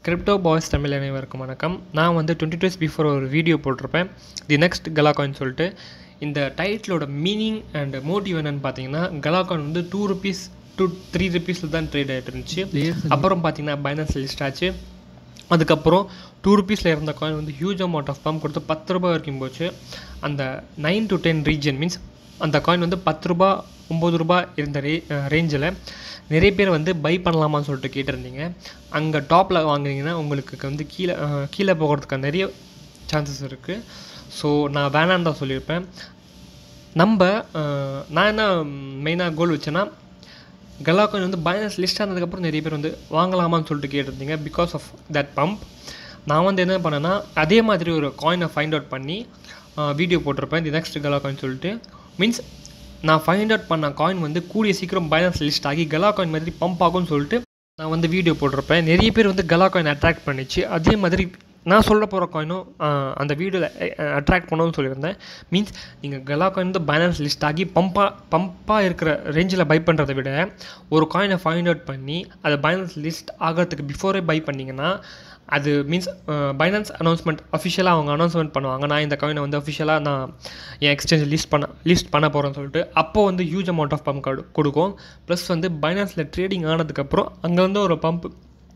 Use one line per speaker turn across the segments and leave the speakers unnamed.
Crypto boys Tamil அனைவருக்கும் வணக்கம் நான் வந்து டுவெண்ட்டி டேஸ் பிஃபோர் ஒரு வீடியோ போட்டிருப்பேன் தி நெக்ஸ்ட் கலாகாயின் சொல்லிட்டு இந்த டைட்டிலோட மீனிங் அண்ட் மோட்டிவ் என்னன்னு பார்த்தீங்கன்னா கலாகாயின் வந்து டூ ருபீஸ் டூ த்ரீ ருபீஸில் தான் ட்ரேட் ஆகிட்டு இருந்துச்சு அப்புறம் பார்த்தீங்கன்னா பைனான்ஸ் லிஸ்ட் ஆச்சு அதுக்கப்புறம் டூ ருபீஸில் இருந்த காயின் வந்து ஹியூஜ் அமௌண்ட் ஆஃப் பம்ப் கொடுத்து பத்து ரூபாய் வரைக்கும் போச்சு அந்த nine to ten region means அந்த காயின் வந்து பத்து ரூபா ஒம்பது ரூபா இருந்த ரே ரேஞ்சில் நிறைய பேர் வந்து பை பண்ணலாமான்னு சொல்லிட்டு கேட்டிருந்தீங்க அங்கே டாப்பில் வாங்குனீங்கன்னா உங்களுக்கு வந்து கீழே அஹ், கீழே போகிறதுக்கு நிறைய சான்சஸ் இருக்குது ஸோ நான் வேணான்னு தான் சொல்லியிருப்பேன் நம்ம அஹ், நான் என்ன மெயினாக கோல் வச்சேன்னா கலா காயின் வந்து பைனான்ஸ் லிஸ்ட் ஆனதுக்கப்புறம் நிறைய பேர் வந்து வாங்கலாமான்னு சொல்லிட்டு கேட்டிருந்தீங்க பிகாஸ் ஆஃப் தட் பம்ப் நான் வந்து என்ன பண்ணேன்னா அதே மாதிரி ஒரு காயினை ஃபைண்ட் அவுட் பண்ணி வீடியோ போட்டிருப்பேன் தி நெக்ஸ்ட் கலா காயின் சொல்லிட்டு மீன்ஸ் நான் ஃபைண்ட் அவுட் பண்ண காயின் வந்து கூடிய சீக்கிரம் பைனான்ஸ் லிஸ்ட் ஆகி கலா காயின் மாதிரி பம்ப் ஆகும்னு சொல்லிட்டு நான் வந்து வீடியோ போட்டிருப்பேன் நிறைய பேர் வந்து கலா காயின் அட்ராக்ட் பண்ணிச்சு அதே மாதிரி நான் சொல்ல போகிற காயினும் அந்த வீடியோவில் அட்ராக்ட் பண்ணணும்னு சொல்லியிருந்தேன் மீன்ஸ் நீங்கள் கலா காயின் வந்து பைனான்ஸ் லிஸ்ட் ஆகி பம்பாக பம்பாக இருக்கிற ரேஞ்சில் பை பண்ணுறதை விட ஒரு காயினை ஃபைண்ட் அவுட் பண்ணி அதை பைனான்ஸ் லிஸ்ட் ஆகிறதுக்கு பிஃபோரே பை பண்ணிங்கன்னா அது மீன்ஸ் பைனான்ஸ் அனௌன்ஸ்மெண்ட் அஃபிஷியலாக அவங்க அனௌன்ஸ்மெண்ட் பண்ணுவாங்க நான் இந்த காயினை வந்து அஃபிஷியலாக நான் என் எக்ஸ்சேஞ்ச் லிஸ்ட் பண்ண லிஸ்ட் பண்ண போகிறேன்னு சொல்லிட்டு அப்போ வந்து huge amount of pump card கொடுக்கும் ப்ளஸ் வந்து பைனான்ஸில் ட்ரேடிங் ஆனதுக்கப்புறம் அங்கே வந்து ஒரு pump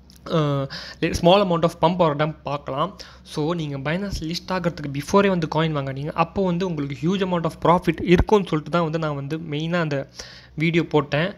small amount of pump ஒரு டம் பார்க்கலாம் ஸோ நீங்கள் பைனான்ஸ் லிஸ்ட் ஆகிறதுக்கு பிஃபோரே வந்து காயின் வாங்கினீங்க அப்போ வந்து உங்களுக்கு ஹியூஜ் அமௌண்ட் ஆஃப் ப்ராஃபிட் இருக்கும்னு சொல்லிட்டு தான் வந்து நான் வந்து மெயினாக அந்த வீடியோ போட்டேன்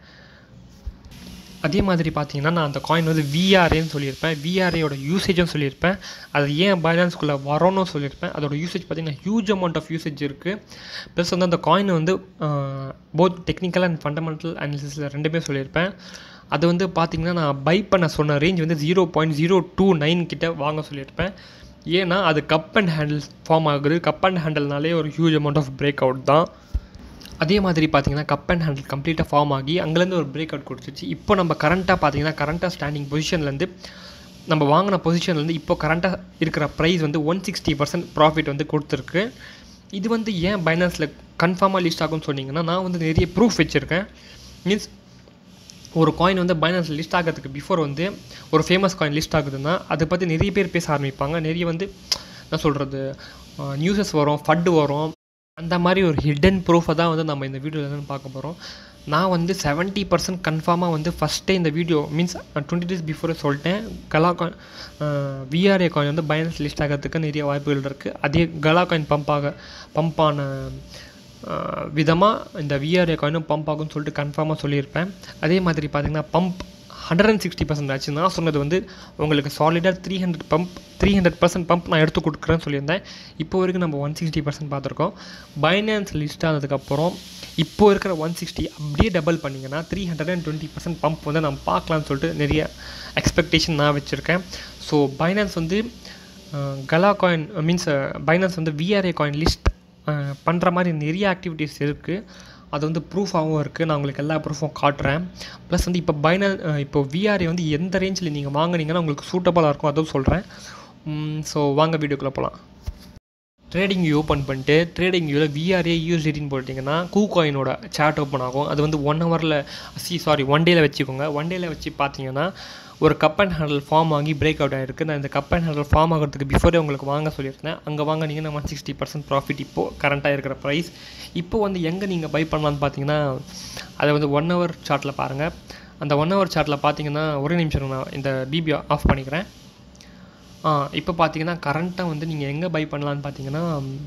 அதே மாதிரி பார்த்தீங்கன்னா நான் அந்த காயின் வந்து விஆர்ஏன்னு சொல்லியிருப்பேன் விஆர்ஏயோட யூசேஜும் சொல்லியிருப்பேன் அது ஏன் பைனான்ஸ்குள்ளே வரணும்னு சொல்லியிருப்பேன் அதோட யூசேஜ் பார்த்தீங்கன்னா ஹியூஜ் அமௌண்ட் ஆஃப் யூசேஜ் இருக்குது ப்ளஸ் வந்து அந்த காயின் வந்து போத் டெக்னிக்கல் அண்ட் ஃபண்டமெண்டல் அனாலிசிஸில் ரெண்டுமே சொல்லியிருப்பேன் அது வந்து பார்த்தீங்கன்னா நான் பை பண்ண சொன்ன ரேஞ்ச் வந்து zero point zero two nine கிட்ட வாங்க சொல்லியிருப்பேன் ஏன்னா அது கப் அண்ட் ஹேண்டில் ஃபார்ம் ஆகுது கப் அண்ட் ஹேண்டில்னாலே ஒரு huge amount of break out தான் அதே மாதிரி பார்த்தீங்கன்னா கப் அண்ட் ஹேண்டில் கம்ப்ளீட்டாக ஃபார்ம் ஆகி அங்கேருந்து ஒரு பிரேக் அவுட் கொடுத்துச்சு இப்போ நம்ம கரண்ட்டாக பார்த்தீங்கன்னா கரண்ட்டாக ஸ்டாண்டிங் பொசிஷன்லேருந்து நம்ம வாங்கின பொசிஷன்லேருந்து இப்போ கரண்ட்டாக இருக்கிற ப்ரைஸ் வந்து ஒன் சிக்ஸ்டி பர்சன்ட் ப்ராஃபிட் வந்து கொடுத்துருக்கு இது வந்து ஏன் பைனான்ஸில் கன்ஃபார்மாக லிஸ்ட் ஆகும்னு சொன்னீங்கன்னா நான் வந்து நிறைய ப்ரூஃப் வச்சுருக்கேன் மீன்ஸ் ஒரு காயின் வந்து பைனான்ஸ் லிஸ்ட் ஆகிறதுக்கு பிஃபோர் வந்து ஒரு ஃபேமஸ் காயின் லிஸ்ட் ஆகுதுன்னா அதை பற்றி நிறைய பேர் பேச ஆரம்பிப்பாங்க நிறைய வந்து என்ன சொல்கிறது நியூஸஸ் வரும் ஃபட்டு வரும் அந்த மாதிரி ஒரு ஹிடன் ப்ரூஃபை தான் வந்து நம்ம இந்த வீடியோவில் என்னென்னு பார்க்க போகிறோம் நான் வந்து செவன்ட்டி பர்சன்ட் கன்ஃபார்மாக வந்து ஃபஸ்ட்டே இந்த வீடியோ மீன்ஸ் டுவெண்ட்டி டேஸ் பிஃபோரே சொல்லிட்டேன் கலா காயின் விஆர்ஏ காயின் வந்து பைனான்ஸ் லிஸ்ட் ஆகிறதுக்கு நிறைய வாய்ப்புகள் இருக்குது அதே கலா காயின் பம்ப் ஆக பம்பான விதமாக இந்த விஆர்ஏ காயினும் பம்ப் ஆகும்னு சொல்லிட்டு கன்ஃபார்மாக சொல்லியிருப்பேன் அதே மாதிரி பார்த்தீங்கன்னா pump hundred and sixty percent ஆச்சு நான் சொன்னது வந்து உங்களுக்கு சாலிடாக three hundred pump three hundred percent pump நான் எடுத்து கொடுக்குறேன்னு சொல்லியிருந்தேன் இப்போ வரைக்கும் நம்ம ஒன் சிக்ஸ்டி பர்சன்ட் பார்த்துருக்கோம் பைனான்ஸ் லிஸ்ட் ஆனதுக்கப்புறம் இப்போ இருக்கிற ஒன் சிக்ஸ்டி அப்படியே டபுள் பண்ணிங்கன்னா three hundred and twenty percent pump வந்து நம்ம பார்க்கலாம்னு சொல்லிட்டு நிறைய எக்ஸ்பெக்டேஷன் நான் வச்சுருக்கேன் ஸோ பைனான்ஸ் வந்து கலா காயின் மீன்ஸ் பைனான்ஸ் வந்து விஆர்ஏ காயின் லிஸ்ட் பண்ணுற மாதிரி நிறைய ஆக்டிவிட்டீஸ் இருக்குது அது வந்து ப்ரூஃபாகவும் இருக்குது நான் உங்களுக்கு எல்லா ப்ரூஃபும் காட்டுறேன் ப்ளஸ் வந்து இப்போ பைனல் இப்போ விஆர்ஏ வந்து எந்த ரேஞ்சில் நீங்கள் வாங்குனீங்கன்னா உங்களுக்கு சூட்டபுளாக இருக்கும் அதுவும் சொல்கிறேன் ஸோ வாங்க வீடியோக்குள்ளே போகலாம் ட்ரேடிங் வியூ ஓப்பன் பண்ணிட்டு ட்ரேடிங் வியூவில் விஆர்ஏ யூஎஸ்டின்னு போட்டிங்கன்னா கூ காயினோட சேட் ஓப்பன் ஆகும் அது வந்து ஒன் ஹவரில் சி சாரி ஒன் டேயில் வச்சுக்கோங்க ஒன் டேயில் வச்சு பார்த்தீங்கன்னா ஒரு கப் அண்ட் ஹேண்டில் ஃபார்ம் ஆகி பிரேக் அவுட் ஆகிருக்கு நான் இந்த கப் அண்ட் ஹேண்டில் ஃபார்ம் ஆகிறதுக்கு பிஃபோரே உங்களுக்கு வாங்க சொல்லியிருந்தேன் அங்கே வாங்கினீங்கன்னா ஒன் சிக்ஸ்டி பர்சன்ட் ப்ராஃபிட் இப்போது கரண்ட்டாக இருக்கிற ப்ரைஸ் இப்போ வந்து எங்கே நீங்கள் பை பண்ணலான்னு பார்த்தீங்கன்னா அதை வந்து ஒன் ஹவர் சார்ட்டில் பாருங்கள் அந்த ஒன் ஹவர் சார்ட்டில் பார்த்தீங்கன்னா ஒரே நிமிஷம் நான் இந்த பிபி ஆஃப் பண்ணிக்கிறேன் இப்போ பார்த்தீங்கன்னா கரண்ட்டாக வந்து நீங்கள் எங்கே பை பண்ணலான்னு பார்த்தீங்கன்னா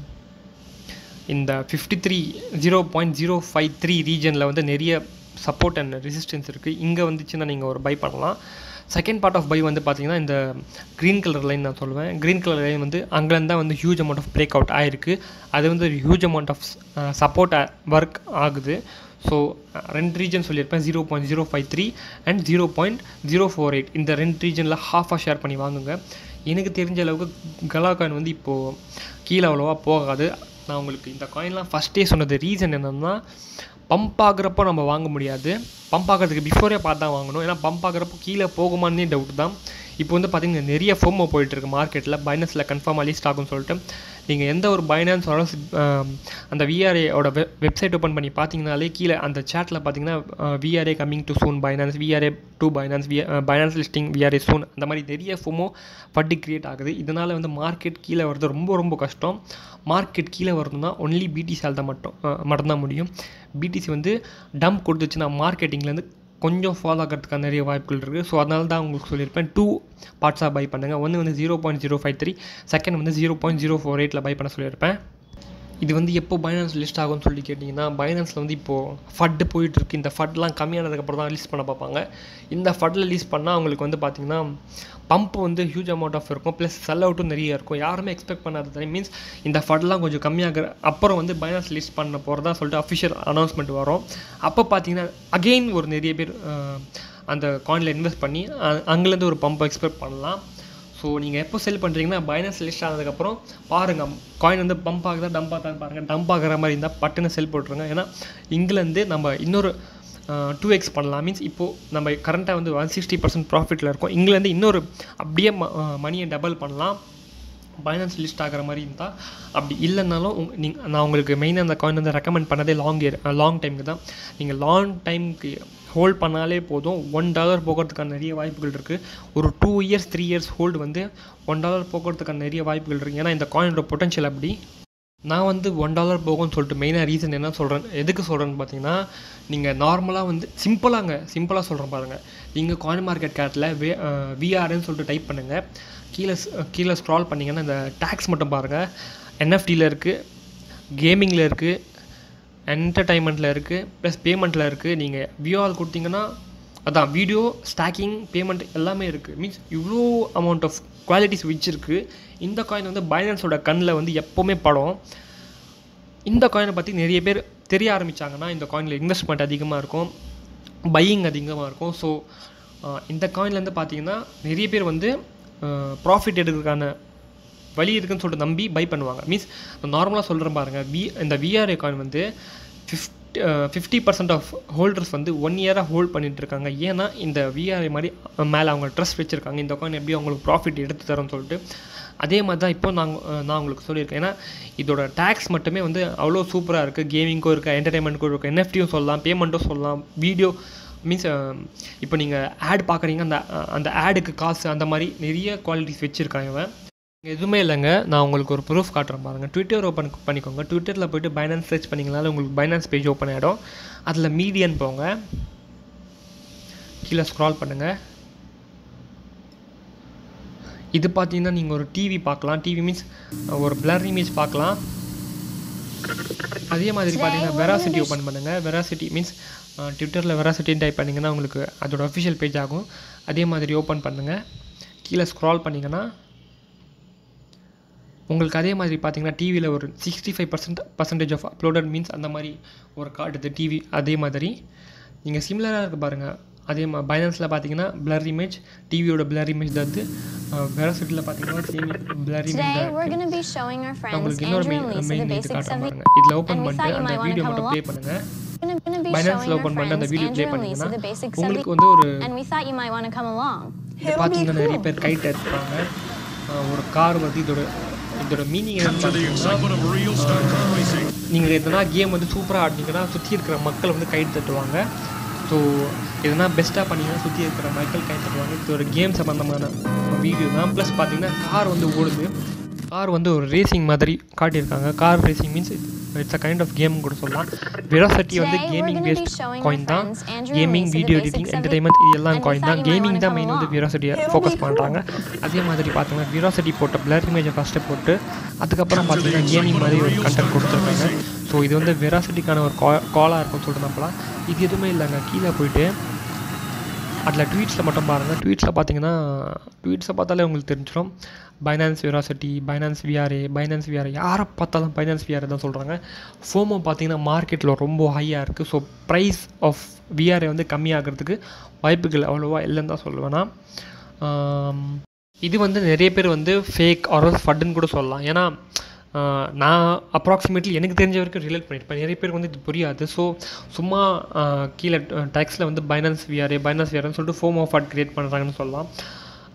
இந்த fifty three zero point zero five three ரீஜனில் வந்து நிறைய சப்போர்ட் அண்ட் ரெசிஸ்டன்ஸ் இருக்குது இங்கே வந்துச்சுன்னா நீங்கள் ஒரு பை பண்ணலாம் செகண்ட் பார்ட் ஆஃப் பை வந்து பார்த்தீங்கன்னா இந்த க்ரீன் கலர் லைன் நான் சொல்லுவேன் க்ரீன் கலர் லைன் வந்து அங்கேருந்து தான் வந்து huge amount of break out ஆகிருக்கு அது வந்து ஒரு huge amount of support work ஆகுது ஸோ ரெண்டு ரீஜன் சொல்லியிருப்பேன் zero point zero five three and zero point zero four eight இந்த ரெண்டு ரீஜனில் ஹாஃபாக ஷேர் பண்ணி வாங்குங்க எனக்கு தெரிஞ்ச அளவுக்கு கலா காயின் வந்து இப்போது கீழே அவ்வளோவா போகாது நான் உங்களுக்கு இந்த காயின்லாம் ஃபஸ்ட்டே சொன்னது ரீசன் என்னென்னா பம்ப் ஆகுறப்போ நம்ம வாங்க முடியாது பம்ப் ஆகிறதுக்கு பிஃபோரே பார்த்து தான் வாங்கணும் ஏன்னா பம்ப் ஆகுறப்போ கீழே போகுமான்னே டவுட் தான் இப்போ வந்து பார்த்தீங்கன்னா நிறைய ஃபோமோ போயிட்டுருக்கு மார்க்கெட்டில் பைனான்ஸில் கன்ஃபார்மாக லிஸ்ட் ஆகும்னு சொல்லிட்டு நீங்கள் எந்த ஒரு பைனான்ஸ் அந்த விஆர்ஏயோட வெப் வெப்சைட் ஓப்பன் பண்ணி பார்த்தீங்கனாலே கீழே அந்த சேட்டில் பார்த்தீங்கன்னா VRA coming to soon Binance VRA to Binance V Binance listing VRA soon அந்த மாதிரி நிறைய ஃபோமோ வட்டி கிரியேட் ஆகுது இதனால் வந்து மார்க்கெட் கீழே வர்றது ரொம்ப ரொம்ப கஷ்டம் மார்க்கெட் கீழே வரணும்னா ஒன்லி பிடிசியால் தான் மட்டும் மட்டும்தான் முடியும் பிடிசி வந்து டம்ப் கொடுத்துச்சுன்னா மார்க்கெட்டிங்லேருந்து கொஞ்சம் ஃபாலோ ஆகிறதுக்கான நிறைய வாய்ப்புகள் இருக்குது ஸோ அதனால தான் உங்களுக்கு சொல்லியிருப்பேன் டூ பார்ட்ஸாக பை பண்ணுங்கள் ஒன்று வந்து zero point zero five three second வந்து ஜீரோ பாயிண்ட் ஜீரோ ஃபோர் எயிட்டில் பை பண்ண சொல்லியிருப்பேன் இது வந்து எப்போ பைனான்ஸ் லிஸ்ட் ஆகும்னு சொல்லி கேட்டிங்கன்னா பைனான்ஸில் வந்து இப்போது ஃபட்டு போயிட்டுருக்கு இந்த ஃபட்லாம் கம்மியானதுக்கப்புறம் தான் லிஸ்ட் பண்ண பார்ப்பாங்க இந்த ஃபட்டில் லிஸ்ட் பண்ணால் அவங்களுக்கு வந்து பார்த்திங்கன்னா பம்ப் வந்து ஹியூஜ் அமௌண்ட் ஆஃப் இருக்கும் ப்ளஸ் செல் அவுட்டும் நிறைய இருக்கும் யாருமே எக்ஸ்பெக்ட் பண்ணாதது மீன்ஸ் இந்த ஃபட்லாம் கொஞ்சம் கம்மியாகிற அப்புறம் வந்து பைனான்ஸ் லிஸ்ட் பண்ண போகிறதா சொல்லிட்டு அஃபிஷியல் அனௌன்ஸ்மெண்ட் வரும் அப்போ பார்த்தீங்கன்னா அகெயின் ஒரு நிறைய பேர் அந்த காயினில் இன்வெஸ்ட் பண்ணி அங்கேருந்து ஒரு பம்ப் எக்ஸ்பெக்ட் பண்ணலாம் ஸோ நீங்கள் எப்போ செல் பண்ணுறீங்கன்னா பைனான்ஸ் லிஸ்ட் ஆனதுக்கப்புறம் பாருங்கள் காயின் வந்து பம்ப் ஆகுதா டம்ப் ஆகுதான்னு பாருங்கள் டம்ப் ஆகிற மாதிரி இருந்தால் பட்டுன்னு செல் போட்டுருங்க ஏன்னா இங்கிலேருந்து நம்ம இன்னொரு டூ எக்ஸ் பண்ணலாம் மீன்ஸ் இப்போது நம்ம கரண்ட்டாக வந்து ஒன் சிக்ஸ்டி பர்சன்ட் ப்ராஃபிட்டில் இருக்கும் இங்கிலேருந்து இன்னொரு அப்படியே ம மணியை டபுள் பண்ணலாம் பைனான்ஸ் லிஸ்ட் ஆகிற மாதிரி இருந்தால் அப்படி இல்லைனாலும் உங் நீங்கள் நான் உங்களுக்கு மெயினாக அந்த காயின் வந்து ரெக்கமெண்ட் பண்ணதே லாங் இயர் லாங் டைமுக்கு தான் நீங்கள் லாங் டைமுக்கு ஹோல்ட் பண்ணாலே போதும் ஒன் டாலர் போகிறதுக்கான நிறைய வாய்ப்புகள் இருக்குது ஒரு two years three years hold வந்து ஒன் டாலர் போகிறதுக்கான நிறைய வாய்ப்புகள் இருக்குது ஏன்னா இந்த காயினோட பொட்டன்ஷியல் அப்படி நான் வந்து ஒன் டாலர் போகும்னு சொல்லிட்டு மெயினாக ரீசன் என்ன சொல்கிறேன் எதுக்கு சொல்கிறேன்னு பார்த்தீங்கன்னா நீங்கள் நார்மலாக வந்து சிம்பிளாங்க சிம்பிளாக சொல்கிறேன் பாருங்கள் நீங்கள் காயின் மார்க்கெட் கேட்டில் வே விஆர்ன்னு சொல்லிட்டு டைப் பண்ணுங்கள் கீழே கீழே ஸ்க்ரால் பண்ணிங்கன்னா இந்த டேக்ஸ் மட்டும் பாருங்கள் என்எஃப்டியில் இருக்குது கேமிங்கில் இருக்குது என்டர்டைன்மெண்ட்டில் இருக்குது ப்ளஸ் பேமெண்ட்டில் இருக்குது நீங்கள் வியூஆல் கொடுத்தீங்கன்னா அதான் வீடியோ ஸ்டாக்கிங் பேமெண்ட் எல்லாமே இருக்குது மீன்ஸ் இவ்வளோ அமௌண்ட் ஆஃப் குவாலிட்டி ஸ்விட்ச் இருக்குது இந்த காயின் வந்து பைனான்ஸோட கண்ணில் வந்து எப்போவுமே படம் இந்த காயினை பற்றி நிறைய பேர் தெரிய ஆரம்பித்தாங்கன்னா இந்த காயினில் இன்வெஸ்ட்மெண்ட் அதிகமாக இருக்கும் பையிங் அதிகமாக இருக்கும் ஸோ இந்த காயின்லேருந்து பார்த்தீங்கன்னா நிறைய பேர் வந்து ப்ராஃபிட் எடுக்கிறதுக்கான வழி இருக்குன்னு சொல்லிட்டு நம்பி பை பண்ணுவாங்க மீன்ஸ் நார்மலாக சொல்கிறேன் பாருங்கள் வி இந்த விஆர்ஏ காயின் வந்து fifty fifty percent of holders வந்து ஒன் இயராக ஹோல்ட் பண்ணிட்டு இருக்காங்க ஏன்னா இந்த விஆர்ஐ மாதிரி மேலே அவங்க ட்ரஸ்ட் வச்சுருக்காங்க இந்த காயின் எப்படி அவங்களுக்கு ப்ராஃபிட் எடுத்து தரோம்னு சொல்லிட்டு அதே மாதிரி தான் இப்போ நாங்கள் நான் உங்களுக்கு சொல்லியிருக்கேன் ஏன்னா இதோட டேக்ஸ் மட்டுமே வந்து அவ்வளோ சூப்பராக இருக்குது கேமிங்க்கும் இருக்குது என்டர்டைன்மெண்ட்க்கும் இருக்குது என்எஃப்டியும் சொல்லலாம் பேமெண்ட்டும் சொல்லலாம் வீடியோ மீன்ஸ் இப்போ நீங்கள் ஆட் பார்க்குறீங்க அந்த அந்த ஆடுக்கு காசு அந்த மாதிரி நிறைய குவாலிட்டிஸ் வச்சுருக்கான் இவன் எதுவுமே இல்லைங்க நான் உங்களுக்கு ஒரு ப்ரூஃப் காட்டுறேன் பாருங்கள் ட்விட்டர் ஓப்பன் பண்ணிக்கோங்க ட்விட்டரில் போய்ட்டு பைனான்ஸ் சர்ச் பண்ணிங்கனால உங்களுக்கு பைனான்ஸ் பேஜ் ஓப்பன் ஆகிடும் அதில் மீடியன் போங்க கீழே ஸ்க்ரால் பண்ணுங்கள் இது பார்த்தீங்கன்னா நீங்கள் ஒரு டிவி பார்க்கலாம் டிவி மீன்ஸ் ஒரு பிளர் இமேஜ் பார்க்கலாம் அதே மாதிரி பார்த்தீங்கன்னா வெராசிட்டி ஓப்பன் பண்ணுங்கள் வெராசிட்டி மீன்ஸ் ட்விட்டரில் வெராசிட்டின்னு டைப் பண்ணிங்கன்னா உங்களுக்கு அதோட அஃபிஷியல் பேஜ் ஆகும் அதே மாதிரி ஓப்பன் பண்ணுங்கள் கீழே ஸ்க்ரால் பண்ணிங்கன்னா உங்களுக்கு அதே மாதிரி பார்த்தீங்கன்னா டிவியில் ஒரு sixty five percent percentage of uploaded means அந்த மாதிரி ஒரு காட்டுது டிவி அதே மாதிரி நீங்கள் சிமிலராக இருக்க பாருங்கள் அதே மாதிரி பைனான்ஸில் பார்த்தீங்கன்னா பிளர் இமேஜ் டிவியோட பிளர் இமேஜ் தான் வந்து வெரசிட்டியில் பார்த்தீங்கன்னா சேம் பிளர் இமேஜ்
Today,
தான்
we're
இருக்கு.
going to be showing our friends
உங்களுக்கு இன்னொரு
Andrew and
main
Lisa the
main இது
basics
காட்டுறேன்
of the
பாருங்க இதில் ஓப்பன்
and we
பண்ணிட்டு
thought you
அந்த
might want to
video
come
மட்டும்
along.
ப்ளே பண்ணுங்கள்
We're going to be
பைனான்ஸில்
showing our
ஓப்பன் பண்ணிட்டு அந்த
friends
video play
Andrew and Lisa
பண்ணிங்கன்னா
the basics of
உங்களுக்கு
the
வந்து ஒரு
and we thought you might want to come along.
இது பார்த்தீங்கன்னா நிறைய பேர் கைட் எடுத்துப்பாங்க அஹ் ஒரு கார் வந்து இதோட இதோட மீனிங் என்னன்னு
To the
பார்த்தீங்கன்னா
excitement of real stock car racing.
நீங்கள் எதனா கேம் வந்து சூப்பராக ஆடினீங்கன்னா சுற்றி இருக்கிற மக்கள் வந்து கை தட்டுவாங்க ஸோ எதனா பெஸ்ட்டாக பண்ணீங்கன்னா சுற்றி இருக்கிற மக்கள் கை தட்டுவாங்க இது ஒரு கேம் சம்மந்தமான வீடியோ தான் ப்ளஸ் பார்த்தீங்கன்னா கார் வந்து ஓடுது கார் வந்து ஒரு ரேசிங் மாதிரி காட்டியிருக்காங்க car racing means it's a kind of game கூட சொல்லலாம் வெராசிட்டி வந்து
Today, we're
gaming
gonna be
based
showing our
coin தான்
friends Andrew and
gaming
Lisa the
video
basics
editing
of it,
entertainment இது எல்லாம்
and we
coin
thought
தான்
you might
gaming
wanna
தான்
come
main வந்து
along.
விராசிட்டியை focus பண்ணுறாங்க அதே மாதிரி பார்த்தீங்கன்னா விராசிட்டி போட்ட பிளர் இமேஜை ஃபஸ்ட்டு போட்டு அதுக்கப்புறம் பார்த்தீங்கன்னா கேமிங் மாதிரி ஒரு கண்டென்ட் கொடுத்துருக்காங்க ஸோ இது வந்து வெராசிட்டிக்கான ஒரு கா காலாக இருக்கும்னு சொல்லிட்டு நம்பலாம் இது எதுவுமே இல்லைங்க கீழே போயிட்டு அதில் ட்வீட்ஸில் மட்டும் பாருங்கள் ட்வீட்ஸில் பார்த்தீங்கன்னா ட்வீட்ஸை பார்த்தாலே உங்களுக்கு தெரிஞ்சிடும் Binance Verasity Binance VRA Binance VRA யாரை பார்த்தாலும் பைனான்ஸ் விஆர்ஏ தான் சொல்கிறாங்க ஃபோமோ பார்த்தீங்கன்னா மார்க்கெட்டில் ரொம்ப ஹையாக இருக்குது ஸோ ப்ரைஸ் ஆஃப் விஆர்ஏ வந்து கம்மியாகிறதுக்கு வாய்ப்புகள் அவ்வளோவா இல்லைன்னு தான் சொல்லுவேன் நான். ஆம், இது வந்து நிறைய பேர் வந்து ஃபேக் ஆர் ஃபட்டுன்னு கூட சொல்லலாம் ஏன்னா ஆஹ், நான் அப்ராக்சிமேட்லி எனக்கு தெரிஞ்ச வரைக்கும் ரிலேட் பண்ணியிருப்பேன் நிறைய பேருக்கு வந்து இது புரியாது ஸோ சும்மா ஆஹ், கீழே டேக்ஸில் வந்து பைனான்ஸ் விஆர்ஏ பைனான்ஸ் விஆர்னு சொல்லிட்டு ஃபோம் ஆஃப் ஃபட் கிரியேட் பண்ணுறாங்கன்னு சொல்லலாம்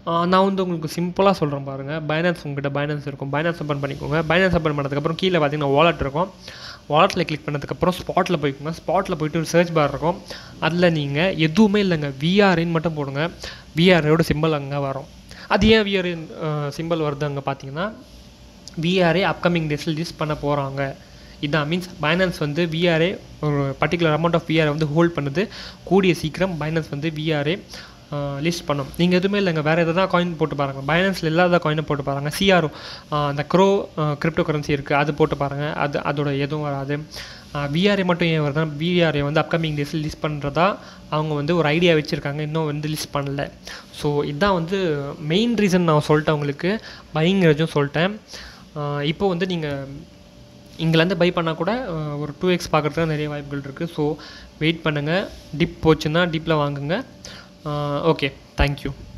ஆஹ் நான் வந்து உங்களுக்கு சிம்பிளாக சொல்கிறேன் பாருங்கள் பைனான்ஸ் உங்ககிட்ட பைனான்ஸ் இருக்கும் பைனான்ஸ் ஓப்பன் பண்ணிக்கோங்க பைனான்ஸ் ஓப்பன் பண்ணதுக்கப்புறம் கீழே பார்த்தீங்கன்னா வாலெட் இருக்கும் வாலெட்டில் கிளிக் பண்ணதுக்கப்புறம் ஸ்பாட்டில் போய்க்கோங்க ஸ்பாட்டில் போயிட்டு ஒரு சர்ச் பார் இருக்கும் அதில் நீங்கள் எதுவுமே இல்லைங்க விஆர்இன்னு மட்டும் போடுங்க விஆர்ஓட சிம்பிள் அங்கே வரும் அது ஏன் விஆர் சிம்பிள் வருது அங்கே பார்த்தீங்கன்னா விஆர்ஏ அப்கமிங் டேஸில் லிஸ்ட் பண்ண போகிறாங்க இதான் மீன்ஸ் பைனான்ஸ் வந்து விஆர்ஏ ஒரு பர்டிகுலர் அமௌண்ட் ஆஃப் விஆர்ஏ வந்து ஹோல்ட் பண்ணுது கூடிய சீக்கிரம் பைனான்ஸ் வந்து விஆர்ஏ லிஸ்ட் பண்ணும் நீங்கள் எதுவுமே இல்லைங்க வேறு எதாவது காயின் போட்டு பாருங்கள் பைனான்ஸில் இல்லாத காயினை போட்டு பாருங்கள் சிஆர்ஓ அந்த க்ரோ கிரிப்டோ கரன்சி இருக்குது அது போட்டு பாருங்கள் அது அதோட எதுவும் வராது விஆர்ஏ மட்டும் ஏன் வருதுன்னா விஆர்ஏ வந்து அப்கமிங் டேஸில் லிஸ்ட் பண்ணுறதா அவங்க வந்து ஒரு ஐடியா வச்சுருக்காங்க இன்னும் வந்து லிஸ்ட் பண்ணல ஸோ இதுதான் வந்து மெயின் ரீசன் நான் சொல்லிட்டேன் உங்களுக்கு பைங்கிறதும் சொல்லிட்டேன் ஆஹ் இப்போ வந்து நீங்கள் இங்கேருந்து பை பண்ணால் கூட ஆஹ் ஒரு டூ எக்ஸ் பார்க்குறதுக்கு நிறைய வாய்ப்புகள் இருக்குது ஸோ வெயிட் பண்ணுங்கள் டிப் போச்சுன்னா டிப்பில் வாங்குங்க ஓகே தேங்க்யூ